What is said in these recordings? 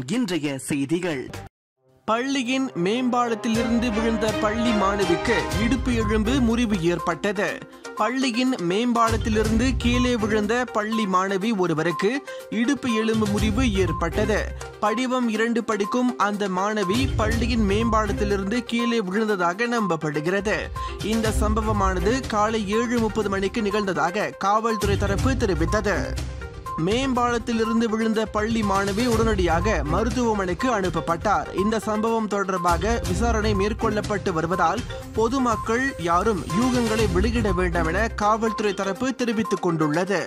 இன்றைய செய்திகள் பள்ளியின் மேம்பாலத்திலிருந்து விழுந்த பள்ளி மாணவிக்கு இடுப்பு எலும்பு முறிவு ஏற்பட்டது பள்ளியின் மேம்பாலத்திலிருந்து கீழே விழுந்த பள்ளி மாணவி ஒருவருக்கு இடுப்பு எலும்பு முறிவு ஏற்பட்டது படிவம் இரண்டு படிக்கும் அந்த மாணவி பள்ளியின் மேம்பாலத்திலிருந்து கீழே விழுந்ததாக நம்பப்படுகிறது இந்த சம்பவமானது காலை ஏழு முப்பது மணிக்கு நிகழ்ந்ததாக காவல்துறை தரப்பு தெரிவித்தது மேம்பாலத்திலிருந்து விழுந்த பள்ளி மாணவி உடனடியாக மருத்துவமனைக்கு அனுப்பப்பட்டார் இந்த சம்பவம் தொடர்பாக விசாரணை மேற்கொள்ளப்பட்டு வருவதால் பொதுமக்கள் யாரும் யூகங்களை வெளியிட வேண்டாம் என காவல்துறை தரப்பு தெரிவித்துக் கொண்டுள்ளது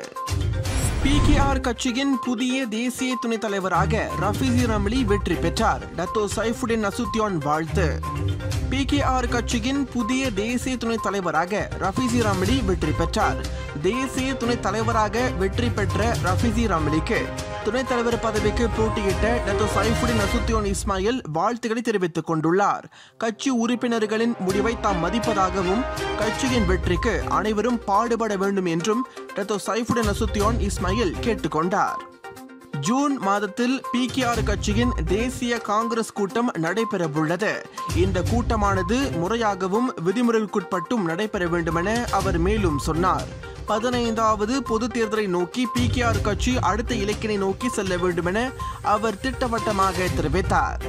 பிகேஆர் கட்சியின் புதிய தேசிய துணைத் தலைவராக ரஃபீசி ரம்லி வெற்றி பெற்றார் டத்தோ சைஃபுடின் அசுத்தியான் வாழ்த்து பிகேஆர் கட்சியின் புதிய தேசிய துணைத் தலைவராக ரஃபீசி ரம்லி வெற்றி பெற்றார் தேசிய துணைத் தலைவராக வெற்றி பெற்ற ரஃபீசி ரம்லிக்கு துணைத் தலைவர் பதவிக்கு போட்டியிட்ட டத்தோ சைஃபுடின் அசுத்தியோன் இஸ்மாயில் வாழ்த்துக்களை தெரிவித்துக் கொண்டுள்ளார் கட்சி உறுப்பினர்களின் முடிவை தாம் மதிப்பதாகவும் கட்சியின் வெற்றிக்கு அனைவரும் பாடுபட வேண்டும் என்றும் டத்தோ சைஃபுடின் அசுத்தியோன் இஸ்மாயில் கேட்டுக்கொண்டார் ஜூன் மாதத்தில் பிகேஆர் கட்சியின் தேசிய காங்கிரஸ் கூட்டம் நடைபெறவுள்ளது இந்த கூட்டமானது முறையாகவும் விதிமுறைகளுக்குட்பட்டும் நடைபெற வேண்டுமென அவர் மேலும் சொன்னார் பதினைந்தாவது பொது தேர்தலை நோக்கி பிகேஆர் கட்சி அடுத்த இலக்கினை நோக்கி செல்ல வேண்டுமென அவர் திட்டவட்டமாக தெரிவித்தார்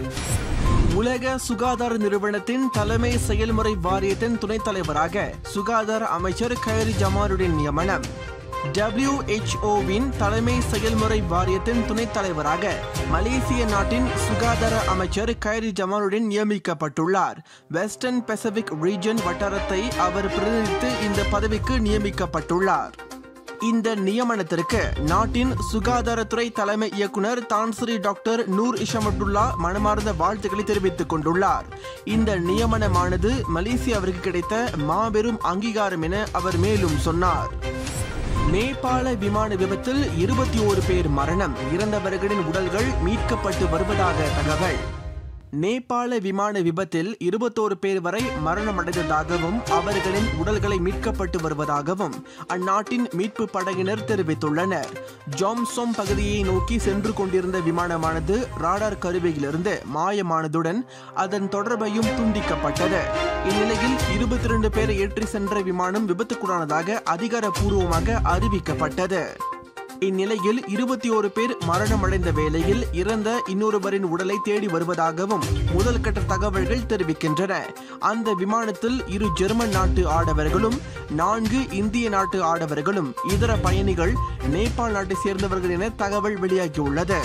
உலக சுகாதார நிறுவனத்தின் தலைமை செயல்முறை வாரியத்தின் துணைத் தலைவராக சுகாதார அமைச்சர் கைரி ஜமாலுடன் நியமனம் டபிள்யூஹெச்ஓவின் தலைமை செயல்முறை வாரியத்தின் துணைத் தலைவராக மலேசிய நாட்டின் சுகாதார அமைச்சர் கைரி ஜமாலுடன் நியமிக்கப்பட்டுள்ளார் வெஸ்டர்ன் பசிபிக் ரீஜன் வட்டாரத்தை அவர் பிரதிநிதித்து இந்த பதவிக்கு நியமிக்கப்பட்டுள்ளார் இந்த நியமனத்திற்கு நாட்டின் சுகாதாரத்துறை தலைமை இயக்குனர் Tan Sri doctor Noor Hisham Abdullah மனமார்ந்த வாழ்த்துக்களை தெரிவித்துக் கொண்டுள்ளார் இந்த நியமனமானது மலேசியாவிற்கு கிடைத்த மாபெரும் அங்கீகாரம் என அவர் மேலும் சொன்னார் நேபாள விமான விபத்தில் இருபத்தி ஓரு பேர் மரணம் இறந்தவர்களின் உடல்கள் மீட்கப்பட்டு வருவதாக தகவல் நேபாள விமான விபத்தில் இருபத்தோரு பேர் வரை மரணமடைந்ததாகவும் அவர்களின் உடல்களை மீட்கப்பட்டு வருவதாகவும் அந்நாட்டின் மீட்பு படையினர் தெரிவித்துள்ளனர் ஜாம்சோம் பகுதியை நோக்கி சென்று கொண்டிருந்த விமானமானது ராடார் கருவியிலிருந்து மாயமானதுடன் அதன் தொடர்பையும் துண்டிக்கப்பட்டது இந்நிலையில் இருபத்தி இரண்டு பேரை ஏற்றி சென்ற விமானம் விபத்துக்குள்ளானதாக அதிகாரப்பூர்வமாக அறிவிக்கப்பட்டது இந்நிலையில் இருபத்தி ஓரு பேர் மரணமடைந்த வேளையில் இறந்த இன்னொருவரின் உடலை தேடி வருவதாகவும் முதல் கட்ட தகவல்கள் தெரிவிக்கின்றன அந்த விமானத்தில் இரு ஜெர்மன் நாட்டு ஆடவர்களும் நான்கு இந்திய நாட்டு ஆடவர்களும் இதர பயணிகள் நேபாள் நாட்டை சேர்ந்தவர்கள் என தகவல் வெளியாகியுள்ளது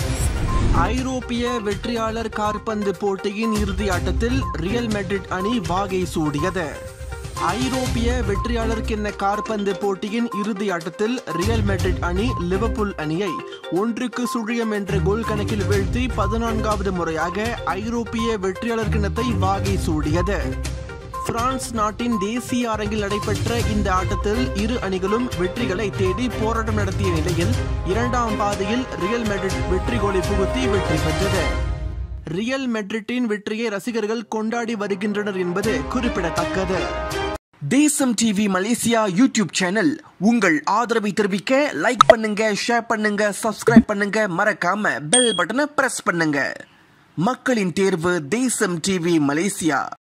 ஐரோப்பிய வெற்றியாளர் கார்பந்து போட்டியின் இறுதி ஆட்டத்தில் ரியல் மெட்ரிட் அணி வாகை சூடியது ஐரோப்பிய வெற்றியாளர் கிண்ண கார்பந்து போட்டியின் இறுதி ஆட்டத்தில் ரியல் மெட்ரிட் அணி லிவர்பூல் அணியை ஒன்றுக்கு சுழியம் என்ற கோல் கணக்கில் வீழ்த்தி பதினான்காவது முறையாக ஐரோப்பிய வெற்றியாளர் கிண்ணத்தை வாகை சூடியது பிரான்ஸ் நாட்டின் தேசிய அரங்கில் நடைபெற்ற இந்த ஆட்டத்தில் இரு அணிகளும் வெற்றிகளை தேடி போராட்டம் நடத்திய நிலையில் இரண்டாம் பாதையில் ரியல் மெட்ரிட் வெற்றி கோலை புகுத்தி வெற்றி பெற்றது ரியல் மெட்ரிட்டின் வெற்றியை ரசிகர்கள் கொண்டாடி வருகின்றனர் என்பது குறிப்பிடத்தக்கது தேசம் டிவி மலேசியா யூடியூப் சேனல் உங்கள் ஆதரவை தெரிவிக்க லைக் பண்ணுங்க ஷேர் பண்ணுங்க சப்ஸ்கிரைப் பண்ணுங்க மறக்காம பெல் பட்டனை பிரஸ் பண்ணுங்க மக்களின் தேர்வு தேசம் டிவி மலேசியா